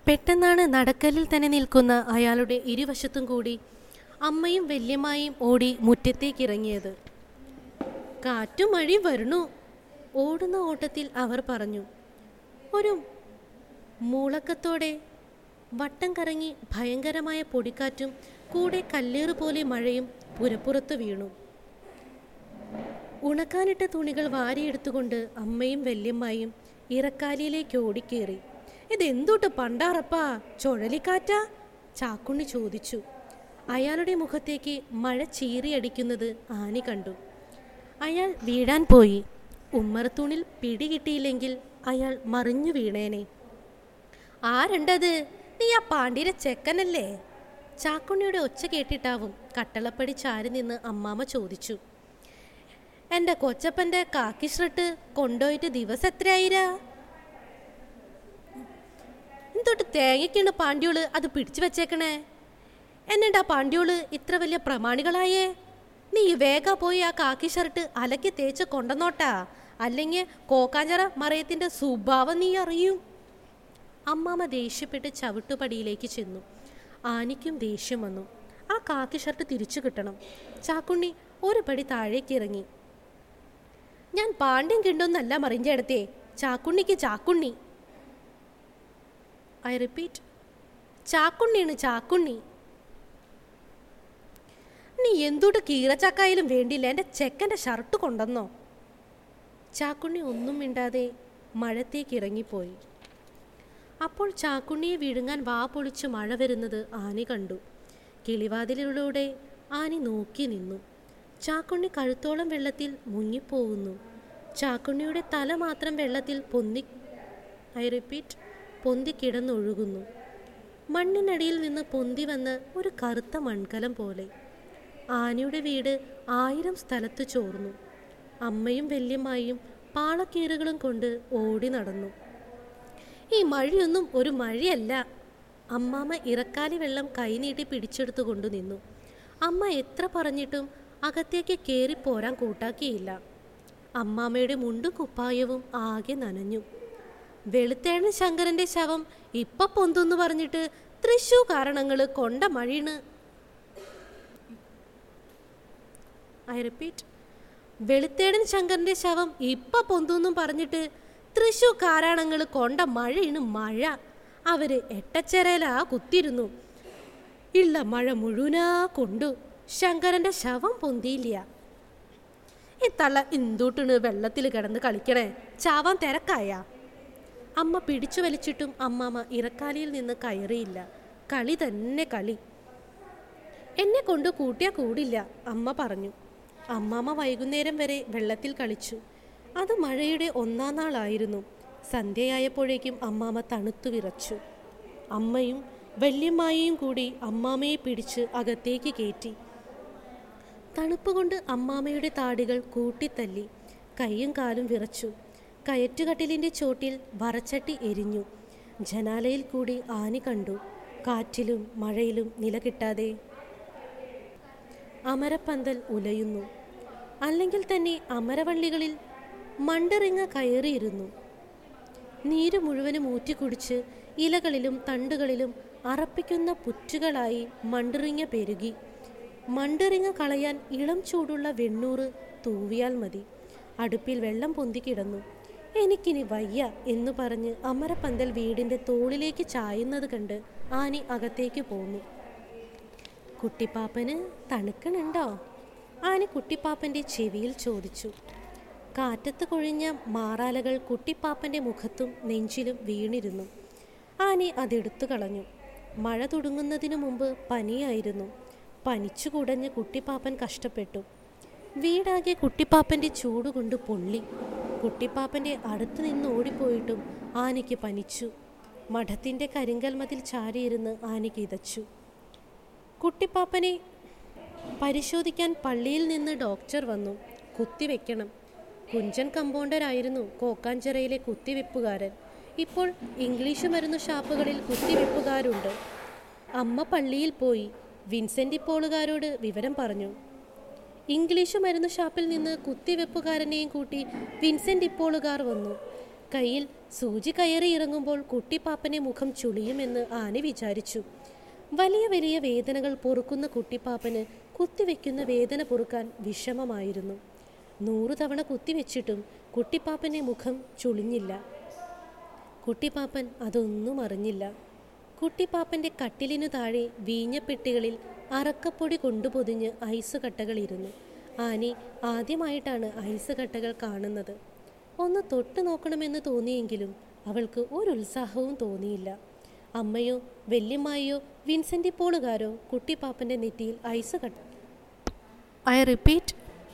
പെട്ടെന്നാണ് നടക്കലിൽ തന്നെ നിൽക്കുന്ന അയാളുടെ ഇരുവശത്തും കൂടി അമ്മയും വല്യമ്മയും ഓടി മുറ്റത്തേക്ക് ഇറങ്ങിയത് കാറ്റും മഴയും വരണു ഓടുന്ന ഓട്ടത്തിൽ അവർ പറഞ്ഞു ഒരു മൂളക്കത്തോടെ വട്ടം കറങ്ങി ഭയങ്കരമായ പൊടിക്കാറ്റും കൂടെ കല്ലേറ് പോലെ മഴയും പുരപ്പുറത്ത് വീണു ഉണക്കാനിട്ട തുണികൾ വാരിയെടുത്തുകൊണ്ട് അമ്മയും വല്യമ്മയും ഇറക്കാലിയിലേക്ക് ഓടിക്കേറി ഇതെന്തൂട്ട് പണ്ടാറപ്പാ ചുഴലിക്കാറ്റാ ചാക്കുണ്ണി ചോദിച്ചു അയാളുടെ മുഖത്തേക്ക് മഴ ചീറിയടിക്കുന്നത് ആനി കണ്ടു അയാൾ വീഴാൻ പോയി ഉമ്മറത്തൂണിൽ പിടികിട്ടിയില്ലെങ്കിൽ അയാൾ മറിഞ്ഞു വീണേനെ ആരുണ്ടത് നീ ആ പാണ്ഡ്യരെ ചെക്കനല്ലേ ചാക്കുണ്ണിയുടെ ഒച്ച കേട്ടിട്ടാവും കട്ടളപ്പടി ചാരി നിന്ന് അമ്മാമ്മ ചോദിച്ചു എൻ്റെ കൊച്ചപ്പൻ്റെ കാക്കി ഷർട്ട് കൊണ്ടുപോയിട്ട് ദിവസം എത്രയായിരാ എന്തൊട്ട് തേങ്ങയ്ക്കാണ് പാണ്ഡ്യോള് അത് പിടിച്ചു വെച്ചേക്കണേ എന്നിട്ട് ആ പാണ്ഡ്യോള് ഇത്ര വലിയ പ്രമാണികളായേ നീ വേഗ പോയി ആ കാക്കി ഷർട്ട് അലക്കി തേച്ച് കൊണ്ടുവന്നോട്ടാ അല്ലെങ്കിൽ കോക്കാഞ്ചറ മറയത്തിൻ്റെ സ്വഭാവം നീ അറിയും അമ്മാമ്മ ദേഷ്യപ്പെട്ട് ചവിട്ടുപടിയിലേക്ക് ചെന്നു ആനിക്കും ദേഷ്യം വന്നു ആ കാക്കി ഷർട്ട് തിരിച്ചു കിട്ടണം ചാക്കുണ്ണി ഒരു പടി താഴേക്ക് ഇറങ്ങി ഞാൻ പാണ്ഡ്യം കിണ്ടോന്നല്ല മറിഞ്ചെടുത്തേ ചാക്കുണ്ണിക്ക് ചാക്കുണ്ണി ഐ റിപ്പീറ്റ് ചാക്കുണ്ണിയാണ് ചാക്കുണ്ണി നീ എന്തുട്ട് കീറച്ചക്കായാലും വേണ്ടിയില്ല എൻ്റെ ചെക്കൻ്റെ ഷർട്ട് കൊണ്ടുവന്നോ ചാക്കുണ്ണി ഒന്നും മിണ്ടാതെ മഴത്തേക്ക് ഇറങ്ങിപ്പോയി അപ്പോൾ ചാക്കുണ്ണിയെ വിഴുങ്ങാൻ വാ പൊളിച്ച് മഴ വരുന്നത് ആനി കണ്ടു കിളിവാതിലിലൂടെ ആനി നോക്കി നിന്നു ചാക്കുണ്ണി കഴുത്തോളം വെള്ളത്തിൽ മുങ്ങിപ്പോകുന്നു ചാക്കുണ്ണിയുടെ തല മാത്രം വെള്ളത്തിൽ പൊന്തി ഐ റിപ്പീറ്റ് പൊന്തി കിടന്നൊഴുകുന്നു മണ്ണിനടിയിൽ നിന്ന് പൊന്തി വന്ന ഒരു കറുത്ത മൺകലം പോലെ ആനയുടെ വീട് ആയിരം സ്ഥലത്ത് ചോർന്നു അമ്മയും വല്യമ്മയും പാളക്കീറുകളും കൊണ്ട് ഓടി നടന്നു ഈ മഴയൊന്നും ഒരു മഴയല്ല അമ്മാമ്മ ഇറക്കാലി വെള്ളം കൈനീട്ടി പിടിച്ചെടുത്തു കൊണ്ടു നിന്നു അമ്മ എത്ര പറഞ്ഞിട്ടും അകത്തേക്ക് കയറിപ്പോരാൻ കൂട്ടാക്കിയില്ല അമ്മാമ്മയുടെ മുണ്ടും കുപ്പായവും ആകെ നനഞ്ഞു വെളുത്തേണ ശങ്കരന്റെ ശവം ഇപ്പൊ പൊന്തുന്ന് പറഞ്ഞിട്ട് തൃശൂ കാരണങ്ങൾ കൊണ്ട മഴീണ് ഐ റിപ്പീറ്റ് വെളുത്തേടൻ ശങ്കരന്റെ ശവം ഇപ്പൊ പൊന്തുന്നും പറഞ്ഞിട്ട് തൃശൂർ കാരാണങ്ങൾ കൊണ്ട മഴയാണ് മഴ അവര് എട്ടച്ചെരയിലാ കുത്തിരുന്നു ഇള്ള മഴ മുഴുവനാ കൊണ്ടു ശങ്കരന്റെ ശവം പൊന്തിയില്ല ഈ തള്ള എന്തൂട്ടിണ് വെള്ളത്തിൽ കിടന്ന് കളിക്കണേ ചാവാൻ തിരക്കായ അമ്മ പിടിച്ചു വലിച്ചിട്ടും അമ്മാമ്മ ഇറക്കാലിയിൽ നിന്ന് കയറിയില്ല കളി തന്നെ കളി എന്നെ കൊണ്ട് കൂട്ടിയാ കൂടില്ല അമ്മ പറഞ്ഞു അമ്മാമ്മ വൈകുന്നേരം വരെ വെള്ളത്തിൽ കളിച്ചു അത് മഴയുടെ ഒന്നാം നാളായിരുന്നു സന്ധ്യയായപ്പോഴേക്കും അമ്മാമ്മ തണുത്തു വിറച്ചു അമ്മയും വല്യമ്മായിയും കൂടി അമ്മാമ്മയെ പിടിച്ച് അകത്തേക്ക് കയറ്റി തണുപ്പ് കൊണ്ട് അമ്മാമ്മയുടെ താടികൾ കൂട്ടിത്തല്ലി കൈയും കാലും വിറച്ചു കയറ്റുകട്ടിലിൻ്റെ ചോട്ടിൽ വറച്ചട്ടി എരിഞ്ഞു ജനാലയിൽ കൂടി ആനി കണ്ടു കാറ്റിലും മഴയിലും നിലകിട്ടാതെ അമരപ്പന്തൽ ഉലയുന്നു അല്ലെങ്കിൽ തന്നെ അമരവള്ളികളിൽ മണ്ടിറിങ്ങ കയറിയിരുന്നു നീര് മുഴുവനും ഊറ്റിക്കുടിച്ച് ഇലകളിലും തണ്ടുകളിലും അറപ്പിക്കുന്ന പുറ്റുകളായി മണ്ടിറിങ്ങ പെരുകി മണ്ടിറിങ്ങ കളയാൻ ഇളം ചൂടുള്ള വെണ്ണൂറ് തൂവിയാൽ മതി അടുപ്പിൽ വെള്ളം പൊന്തിക്കിടന്നു എനിക്കിനി വയ്യ എന്നു പറഞ്ഞ് അമരപ്പന്തൽ വീടിൻ്റെ തോളിലേക്ക് ചായുന്നത് കണ്ട് ആനി അകത്തേക്ക് പോന്നു കുട്ടിപ്പാപ്പന് തണുക്കണുണ്ടോ ആനി കുട്ടിപ്പാപ്പൻ്റെ ചെവിയിൽ ചോദിച്ചു കാറ്റത്ത് കൊഴിഞ്ഞ മാറാലകൾ കുട്ടിപ്പാപ്പൻ്റെ മുഖത്തും നെഞ്ചിലും വീണിരുന്നു ആനി അതെടുത്തു കളഞ്ഞു മഴ തുടങ്ങുന്നതിനു മുമ്പ് പനിയായിരുന്നു പനിച്ചു കുടഞ്ഞ് കുട്ടിപ്പാപ്പൻ കഷ്ടപ്പെട്ടു വീടാകെ കുട്ടിപ്പാപ്പൻ്റെ ചൂടുകൊണ്ട് പൊള്ളി കുട്ടിപ്പാപ്പൻ്റെ അടുത്ത് നിന്ന് ഓടിപ്പോയിട്ടും ആനയ്ക്ക് പനിച്ചു മഠത്തിൻ്റെ കരിങ്കൽ മതിൽ ചാരിയിരുന്ന് ആനയ്ക്ക് ഇതച്ചു കുട്ടിപ്പാപ്പനെ പരിശോധിക്കാൻ പള്ളിയിൽ നിന്ന് ഡോക്ടർ വന്നു കുത്തിവെക്കണം കുഞ്ചൻ കമ്പൗണ്ടറായിരുന്നു കോക്കാഞ്ചിറയിലെ കുത്തിവെപ്പുകാരൻ ഇപ്പോൾ ഇംഗ്ലീഷ് മരുന്ന് ഷാപ്പുകളിൽ കുത്തിവെപ്പുകാരുണ്ട് അമ്മ പള്ളിയിൽ പോയി വിൻസെൻ്റ് ഇപ്പോളുകാരോട് വിവരം പറഞ്ഞു ഇംഗ്ലീഷ് മരുന്ന് ഷാപ്പിൽ നിന്ന് കുത്തിവെപ്പുകാരനെയും കൂട്ടി വിൻസെൻ്റ് ഇപ്പോളുകാർ വന്നു കയ്യിൽ സൂചി കയറി ഇറങ്ങുമ്പോൾ കുട്ടിപ്പാപ്പനെ മുഖം ചുളിയുമെന്ന് ആനി വിചാരിച്ചു വലിയ വലിയ വേദനകൾ പൊറുക്കുന്ന കുട്ടിപ്പാപ്പന് കുത്തിവെക്കുന്ന വേദന പൊറുക്കാൻ വിഷമമായിരുന്നു നൂറു തവണ കുത്തിവെച്ചിട്ടും കുട്ടിപ്പാപ്പന്റെ മുഖം ചുളിഞ്ഞില്ല കുട്ടിപ്പാപ്പൻ അതൊന്നും അറിഞ്ഞില്ല കുട്ടിപ്പാപ്പന്റെ കട്ടിലിനു താഴെ വീഞ്ഞപ്പെട്ടികളിൽ അറക്കപ്പൊടി കൊണ്ടുപൊതിഞ്ഞ് ഐസ് കട്ടകളിരുന്നു ആനി ആദ്യമായിട്ടാണ് ഐസ് കട്ടകൾ കാണുന്നത് ഒന്ന് തൊട്ടു നോക്കണമെന്ന് തോന്നിയെങ്കിലും അവൾക്ക് ഒരു ഉത്സാഹവും തോന്നിയില്ല അമ്മയോ വല്യമ്മായിയോ വിൻസെൻ്റ് പോളുകാരോ കുട്ടിപ്പാപ്പൻ്റെ നെറ്റിയിൽ ഐസ് കട്ട ഐ റിപ്പീറ്റ്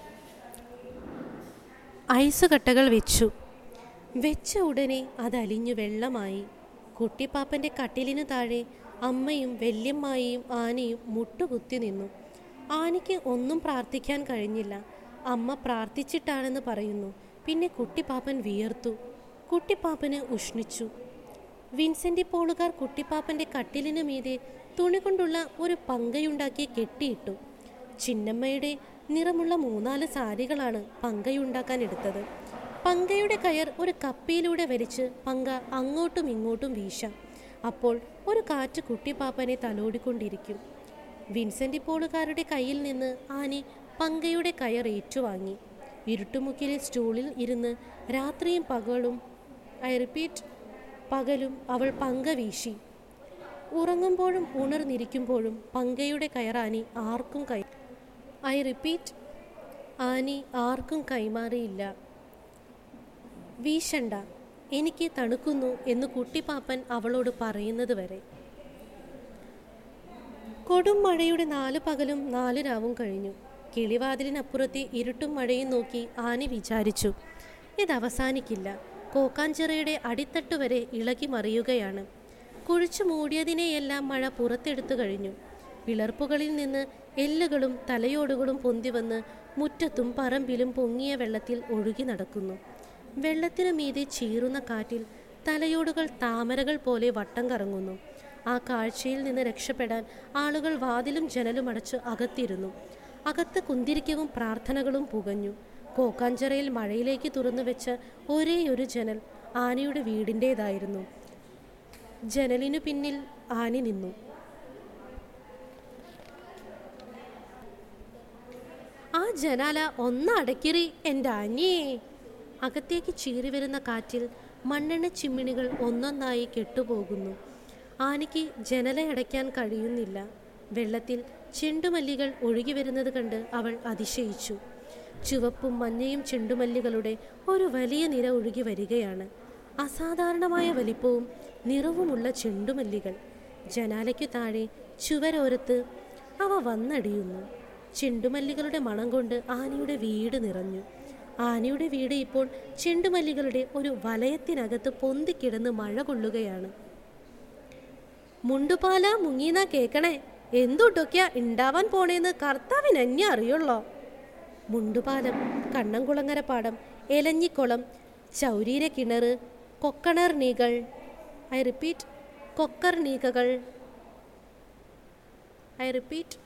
ഐസ് കട്ടകൾ വെച്ചു വെച്ച ഉടനെ അതലിഞ്ഞു വെള്ളമായി കുട്ടിപ്പാപ്പൻ്റെ കട്ടിലിനു താഴെ അമ്മയും വല്യമ്മായിയും ആനയും മുട്ടുകുത്തി നിന്നു ആനയ്ക്ക് ഒന്നും പ്രാർത്ഥിക്കാൻ കഴിഞ്ഞില്ല അമ്മ പ്രാർത്ഥിച്ചിട്ടാണെന്ന് പറയുന്നു പിന്നെ കുട്ടിപ്പാപ്പൻ വിയർത്തു കുട്ടിപ്പാപ്പന് ഉഷ്ണിച്ചു വിൻസെൻ്റ് പോളുകാർ കുട്ടിപ്പാപ്പൻ്റെ കട്ടിലിനു മീതെ തുണി കൊണ്ടുള്ള ഒരു പങ്കയുണ്ടാക്കി കെട്ടിയിട്ടു ചിന്നമ്മയുടെ നിറമുള്ള മൂന്നാല് സാരികളാണ് പങ്കയുണ്ടാക്കാൻ എടുത്തത് പങ്കയുടെ കയർ ഒരു കപ്പിയിലൂടെ വലിച്ച് പങ്ക അങ്ങോട്ടും ഇങ്ങോട്ടും വീശാം അപ്പോൾ ഒരു കാറ്റ് കുട്ടിപ്പാപ്പനെ തലോടിക്കൊണ്ടിരിക്കും വിൻസെൻ്റ് പോളുകാരുടെ കയ്യിൽ നിന്ന് ആനി പങ്കയുടെ കയർ ഏറ്റുവാങ്ങി ഇരുട്ടുമുക്കിലെ സ്റ്റൂളിൽ ഇരുന്ന് രാത്രിയും പകലും ഐ റിപ്പീറ്റ് പകലും അവൾ പങ്ക വീശി ഉറങ്ങുമ്പോഴും ഉണർന്നിരിക്കുമ്പോഴും പങ്കയുടെ കയറാനി ആർക്കും കൈ ഐ റിപ്പീറ്റ് ആനി ആർക്കും കൈമാറിയില്ല വീശണ്ട എനിക്ക് തണുക്കുന്നു എന്ന് കുട്ടിപ്പാപ്പൻ അവളോട് പറയുന്നത് വരെ കൊടും മഴയുടെ നാല് പകലും നാല് രാവും കഴിഞ്ഞു കിളിവാതിലിനപ്പുറത്തെ ഇരുട്ടും മഴയും നോക്കി ആനി വിചാരിച്ചു ഇത് അവസാനിക്കില്ല കോക്കാഞ്ചിറയുടെ അടിത്തട്ട് വരെ ഇളകി മറിയുകയാണ് കുഴിച്ചു മൂടിയതിനെയെല്ലാം മഴ പുറത്തെടുത്തു കഴിഞ്ഞു വിളർപ്പുകളിൽ നിന്ന് എല്ലുകളും തലയോടുകളും പൊന്തി വന്ന് മുറ്റത്തും പറമ്പിലും പൊങ്ങിയ വെള്ളത്തിൽ ഒഴുകി നടക്കുന്നു വെള്ളത്തിനു മീതെ ചീറുന്ന കാറ്റിൽ തലയോടുകൾ താമരകൾ പോലെ വട്ടം കറങ്ങുന്നു ആ കാഴ്ചയിൽ നിന്ന് രക്ഷപ്പെടാൻ ആളുകൾ വാതിലും ജനലും അടച്ച് അകത്തിരുന്നു അകത്ത് കുന്തിരിക്കവും പ്രാർത്ഥനകളും പുകഞ്ഞു കോക്കാഞ്ചിറയിൽ മഴയിലേക്ക് തുറന്നു വെച്ച ഒരേ ഒരു ജനൽ ആനയുടെ വീടിൻ്റേതായിരുന്നു ജനലിനു പിന്നിൽ ആനി നിന്നു ആ ജനാല ഒന്നടക്കിറി എൻ്റെ അനിയേ അകത്തേക്ക് ചീറി വരുന്ന കാറ്റിൽ മണ്ണെണ്ണ ചിമ്മിണികൾ ഒന്നൊന്നായി കെട്ടുപോകുന്നു ആനയ്ക്ക് ജനലയടയ്ക്കാൻ കഴിയുന്നില്ല വെള്ളത്തിൽ ചെണ്ടുമല്ലികൾ ഒഴുകി വരുന്നത് കണ്ട് അവൾ അതിശയിച്ചു ചുവപ്പും മഞ്ഞയും ചെണ്ടുമല്ലികളുടെ ഒരു വലിയ നിര ഒഴുകി വരികയാണ് അസാധാരണമായ വലിപ്പവും നിറവുമുള്ള ചെണ്ടുമല്ലികൾ ജനാലയ്ക്കു താഴെ ചുവരോരത്ത് അവ വന്നടിയുന്നു ചെണ്ടുമല്ലികളുടെ മണം കൊണ്ട് ആനയുടെ വീട് നിറഞ്ഞു ആനയുടെ വീട് ഇപ്പോൾ ചെണ്ടുമല്ലികളുടെ ഒരു വലയത്തിനകത്ത് പൊന്തിക്കിടന്ന് മഴ കൊള്ളുകയാണ് മുണ്ടുപാല മുങ്ങീന്നാ കേക്കണേ എന്തുട്ടൊക്കെയാ ഉണ്ടാവാൻ പോണേന്ന് കർത്താവിന് എന്നെ അറിയുള്ളോ മുണ്ടുപാലം കണ്ണംകുളങ്ങര പാടം എലഞ്ഞിക്കുളം ചൗരീര കിണറ് കൊക്കണർ നീകൾ ഐ റിപ്പീറ്റ് കൊക്കർ നീകകൾ ഐ റിപ്പീറ്റ്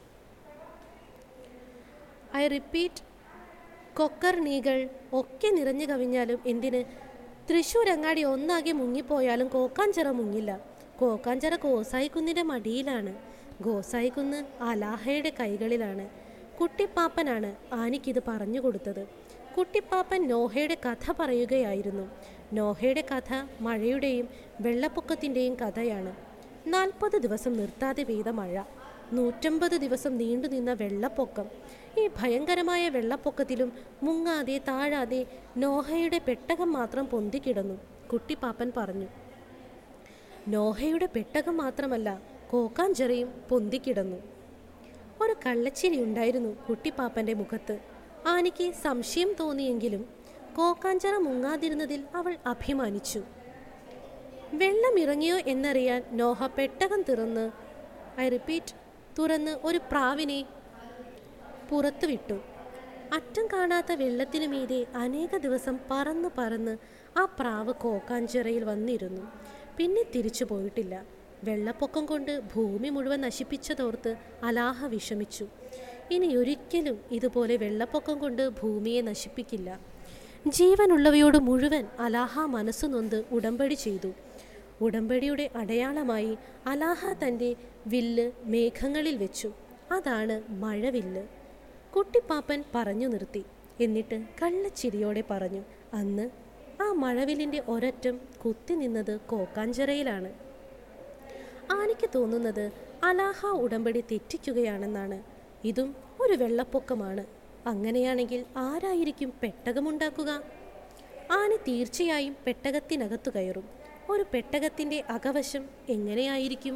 ഐ റിപ്പീറ്റ് കൊക്കർ നീകൾ ഒക്കെ നിറഞ്ഞു കവിഞ്ഞാലും എന്തിന് തൃശ്ശൂർ അങ്ങാടി ഒന്നാകെ മുങ്ങിപ്പോയാലും കോക്കാഞ്ചിറ മുങ്ങില്ല കോക്കാഞ്ചിറ ഗോസായിക്കുന്നിൻ്റെ മടിയിലാണ് ഗോസായിക്കുന്ന് അലാഹയുടെ കൈകളിലാണ് കുട്ടിപ്പാപ്പനാണ് ആനിക്കിത് പറഞ്ഞു കൊടുത്തത് കുട്ടിപ്പാപ്പൻ നോഹയുടെ കഥ പറയുകയായിരുന്നു നോഹയുടെ കഥ മഴയുടെയും വെള്ളപ്പൊക്കത്തിൻ്റെയും കഥയാണ് നാൽപ്പത് ദിവസം നിർത്താതെ പെയ്ത മഴ നൂറ്റമ്പത് ദിവസം നീണ്ടുനിന്ന വെള്ളപ്പൊക്കം ഈ ഭയങ്കരമായ വെള്ളപ്പൊക്കത്തിലും മുങ്ങാതെ താഴാതെ നോഹയുടെ പെട്ടകം മാത്രം പൊന്തിക്കിടന്നു കുട്ടിപ്പാപ്പൻ പറഞ്ഞു നോഹയുടെ പെട്ടകം മാത്രമല്ല കോക്കാഞ്ചെറിയും പൊന്തിക്കിടന്നു ഒരു കള്ളച്ചിരി ഉണ്ടായിരുന്നു കുട്ടിപ്പാപ്പന്റെ മുഖത്ത് ആനിക്ക് സംശയം തോന്നിയെങ്കിലും കോക്കാഞ്ചിറ മുങ്ങാതിരുന്നതിൽ അവൾ അഭിമാനിച്ചു വെള്ളം ഇറങ്ങിയോ എന്നറിയാൻ നോഹ പെട്ടകം തുറന്ന് ഐ റിപ്പീറ്റ് തുറന്ന് ഒരു പ്രാവിനെ പുറത്തു വിട്ടു അറ്റം കാണാത്ത വെള്ളത്തിനു മീതെ അനേക ദിവസം പറന്ന് പറന്ന് ആ പ്രാവ് കോക്കാഞ്ചിറയിൽ വന്നിരുന്നു പിന്നെ തിരിച്ചു പോയിട്ടില്ല വെള്ളപ്പൊക്കം കൊണ്ട് ഭൂമി മുഴുവൻ നശിപ്പിച്ചതോർത്ത് അലാഹ വിഷമിച്ചു ഇനി ഒരിക്കലും ഇതുപോലെ വെള്ളപ്പൊക്കം കൊണ്ട് ഭൂമിയെ നശിപ്പിക്കില്ല ജീവനുള്ളവയോട് മുഴുവൻ അലാഹ മനസ്സു നൊന്ത് ഉടമ്പടി ചെയ്തു ഉടമ്പടിയുടെ അടയാളമായി അലാഹ തൻ്റെ വില്ല് മേഘങ്ങളിൽ വെച്ചു അതാണ് മഴവില്ല് കുട്ടിപ്പാപ്പൻ പറഞ്ഞു നിർത്തി എന്നിട്ട് കള്ളച്ചിരിയോടെ പറഞ്ഞു അന്ന് ആ മഴവില്ലിൻ്റെ ഒരറ്റം കുത്തി നിന്നത് കോക്കാഞ്ചിറയിലാണ് ആനിക്ക് തോന്നുന്നത് അലാഹ ഉടമ്പടി തെറ്റിക്കുകയാണെന്നാണ് ഇതും ഒരു വെള്ളപ്പൊക്കമാണ് അങ്ങനെയാണെങ്കിൽ ആരായിരിക്കും പെട്ടകമുണ്ടാക്കുക ആന തീർച്ചയായും പെട്ടകത്തിനകത്തു കയറും ഒരു പെട്ടകത്തിൻ്റെ അകവശം എങ്ങനെയായിരിക്കും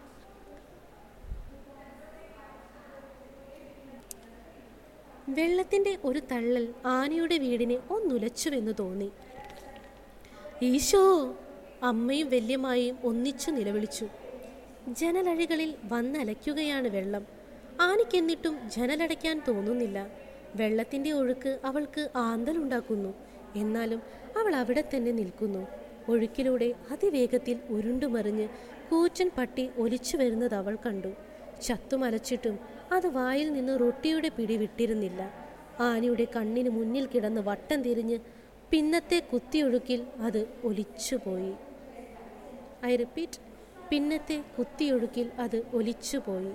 വെള്ളത്തിൻ്റെ ഒരു തള്ളൽ ആനയുടെ വീടിനെ ഒന്നുലച്ചുവെന്ന് തോന്നി ഈശോ അമ്മയും വല്യമായും ഒന്നിച്ചു നിലവിളിച്ചു ജനലഴികളിൽ വന്നലയ്ക്കുകയാണ് വെള്ളം ആനയ്ക്കെന്നിട്ടും ജനലടയ്ക്കാൻ തോന്നുന്നില്ല വെള്ളത്തിൻ്റെ ഒഴുക്ക് അവൾക്ക് ആന്തലുണ്ടാക്കുന്നു എന്നാലും അവൾ അവിടെ തന്നെ നിൽക്കുന്നു ഒഴുക്കിലൂടെ അതിവേഗത്തിൽ ഉരുണ്ടുമറിഞ്ഞ് കൂച്ചൻ പട്ടി ഒലിച്ചു വരുന്നത് അവൾ കണ്ടു ചത്തുമലച്ചിട്ടും അത് വായിൽ നിന്ന് റൊട്ടിയുടെ പിടി വിട്ടിരുന്നില്ല ആനയുടെ കണ്ണിന് മുന്നിൽ കിടന്ന് വട്ടം തിരിഞ്ഞ് പിന്നത്തെ കുത്തിയൊഴുക്കിൽ അത് ഒലിച്ചുപോയി ഐ റിപ്പീറ്റ് പിന്നത്തെ കുത്തിയൊഴുക്കിൽ അത് ഒലിച്ചുപോയി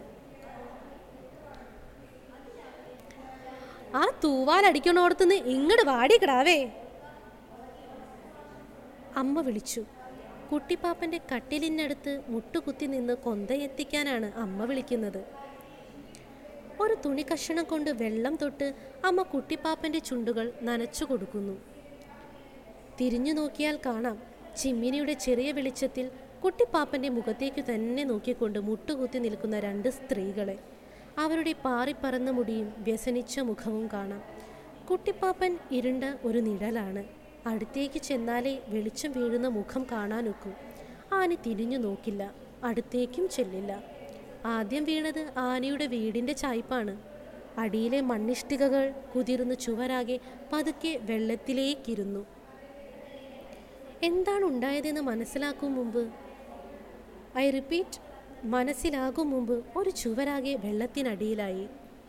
ആ തൂവാലടിക്കണോടത്തുനിന്ന് ഇങ്ങോട്ട് വാടി കിടാവേ അമ്മ വിളിച്ചു കുട്ടിപ്പാപ്പൻ്റെ കട്ടിലിനടുത്ത് മുട്ടുകുത്തി നിന്ന് കൊന്തയെത്തിക്കാനാണ് അമ്മ വിളിക്കുന്നത് ഒരു തുണി കഷണം കൊണ്ട് വെള്ളം തൊട്ട് അമ്മ കുട്ടിപ്പാപ്പൻ്റെ ചുണ്ടുകൾ നനച്ചു കൊടുക്കുന്നു തിരിഞ്ഞു നോക്കിയാൽ കാണാം ചിമ്മിനിയുടെ ചെറിയ വെളിച്ചത്തിൽ കുട്ടിപ്പാപ്പൻ്റെ മുഖത്തേക്ക് തന്നെ നോക്കിക്കൊണ്ട് മുട്ടുകുത്തി നിൽക്കുന്ന രണ്ട് സ്ത്രീകളെ അവരുടെ പാറിപ്പറന്ന മുടിയും വ്യസനിച്ച മുഖവും കാണാം കുട്ടിപ്പാപ്പൻ ഇരുണ്ട ഒരു നിഴലാണ് അടുത്തേക്ക് ചെന്നാലേ വെളിച്ചം വീഴുന്ന മുഖം കാണാനൊക്കും ആന തിരിഞ്ഞു നോക്കില്ല അടുത്തേക്കും ചെല്ലില്ല ആദ്യം വീണത് ആനയുടെ വീടിൻ്റെ ചായ്പാണ് അടിയിലെ മണ്ണിഷ്ടികകൾ കുതിർന്ന് ചുവരാകെ പതുക്കെ വെള്ളത്തിലേക്കിരുന്നു എന്താണ് ഉണ്ടായതെന്ന് മനസ്സിലാക്കും മുമ്പ് ഐ റിപ്പീറ്റ് മനസ്സിലാകും മുമ്പ് ഒരു ചുവരാകെ വെള്ളത്തിനടിയിലായി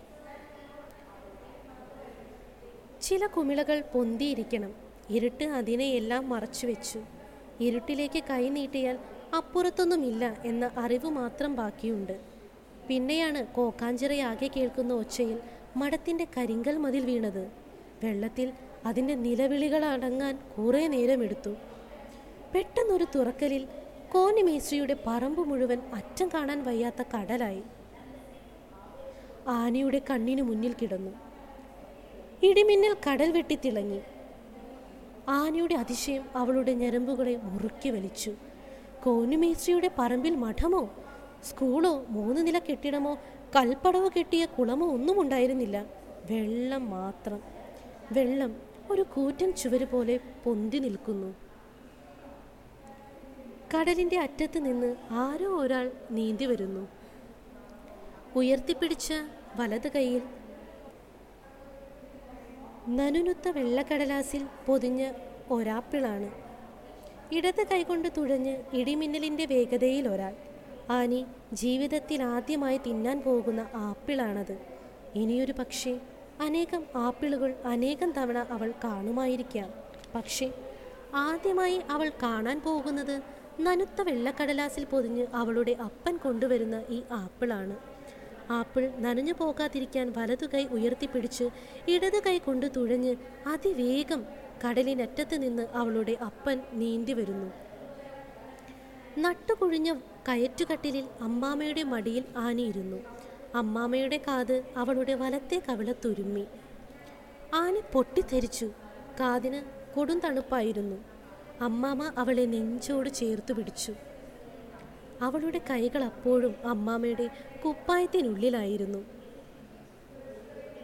ചില കുമിളകൾ പൊന്തിയിരിക്കണം ഇരുട്ട് അതിനെയെല്ലാം മറച്ചു വെച്ചു ഇരുട്ടിലേക്ക് കൈ നീട്ടിയാൽ അപ്പുറത്തൊന്നുമില്ല എന്ന അറിവ് മാത്രം ബാക്കിയുണ്ട് പിന്നെയാണ് കോക്കാഞ്ചിറയാകെ കേൾക്കുന്ന ഒച്ചയിൽ മഠത്തിൻ്റെ കരിങ്കൽ മതിൽ വീണത് വെള്ളത്തിൽ അതിൻ്റെ നിലവിളികൾ അടങ്ങാൻ കുറേ നേരമെടുത്തു പെട്ടെന്നൊരു തുറക്കലിൽ കോന്നിമേശ്രിയുടെ പറമ്പ് മുഴുവൻ അറ്റം കാണാൻ വയ്യാത്ത കടലായി ആനയുടെ കണ്ണിനു മുന്നിൽ കിടന്നു ഇടിമിന്നൽ കടൽ വെട്ടി തിളങ്ങി ആനയുടെ അതിശയം അവളുടെ ഞരമ്പുകളെ മുറുക്കി വലിച്ചു കോന്നുമേശ്രിയുടെ പറമ്പിൽ മഠമോ സ്കൂളോ മൂന്ന് നില കെട്ടിടമോ കൽപ്പടവോ കെട്ടിയ കുളമോ ഒന്നും ഉണ്ടായിരുന്നില്ല വെള്ളം മാത്രം വെള്ളം ഒരു കൂറ്റൻ ചുവര് പോലെ പൊന്തി നിൽക്കുന്നു കടലിൻ്റെ അറ്റത്ത് നിന്ന് ആരോ ഒരാൾ നീന്തി വരുന്നു ഉയർത്തിപ്പിടിച്ച വലത് കൈയിൽ നനുനുത്ത വെള്ളക്കടലാസിൽ പൊതിഞ്ഞ ഒരാപ്പിളാണ് ഇടത് കൈകൊണ്ട് തുഴഞ്ഞ് ഇടിമിന്നലിൻ്റെ വേഗതയിൽ ഒരാൾ ആനി ജീവിതത്തിൽ ആദ്യമായി തിന്നാൻ പോകുന്ന ആപ്പിളാണത് ഇനിയൊരു പക്ഷേ അനേകം ആപ്പിളുകൾ അനേകം തവണ അവൾ കാണുമായിരിക്കാം പക്ഷേ ആദ്യമായി അവൾ കാണാൻ പോകുന്നത് നനുത്ത വെള്ളക്കടലാസിൽ പൊതിഞ്ഞ് അവളുടെ അപ്പൻ കൊണ്ടുവരുന്ന ഈ ആപ്പിളാണ് ആപ്പിൾ നനഞ്ഞു പോകാതിരിക്കാൻ വലതു കൈ ഉയർത്തിപ്പിടിച്ച് ഇടത് കൈ കൊണ്ട് തുഴഞ്ഞ് അതിവേഗം കടലിനറ്റത്ത് നിന്ന് അവളുടെ അപ്പൻ നീന്തി വരുന്നു നട്ടുകുഴിഞ്ഞ കയറ്റുകട്ടിലിൽ അമ്മാമ്മയുടെ മടിയിൽ ആനയിരുന്നു അമ്മാമ്മയുടെ കാത് അവളുടെ വലത്തെ കവിളത്തുരുമ്മി ആന പൊട്ടിത്തെറിച്ചു കാതിന് കൊടും തണുപ്പായിരുന്നു അമ്മാമ്മ അവളെ നെഞ്ചോട് ചേർത്തു പിടിച്ചു അവളുടെ കൈകൾ അപ്പോഴും അമ്മാമ്മയുടെ കുപ്പായത്തിനുള്ളിലായിരുന്നു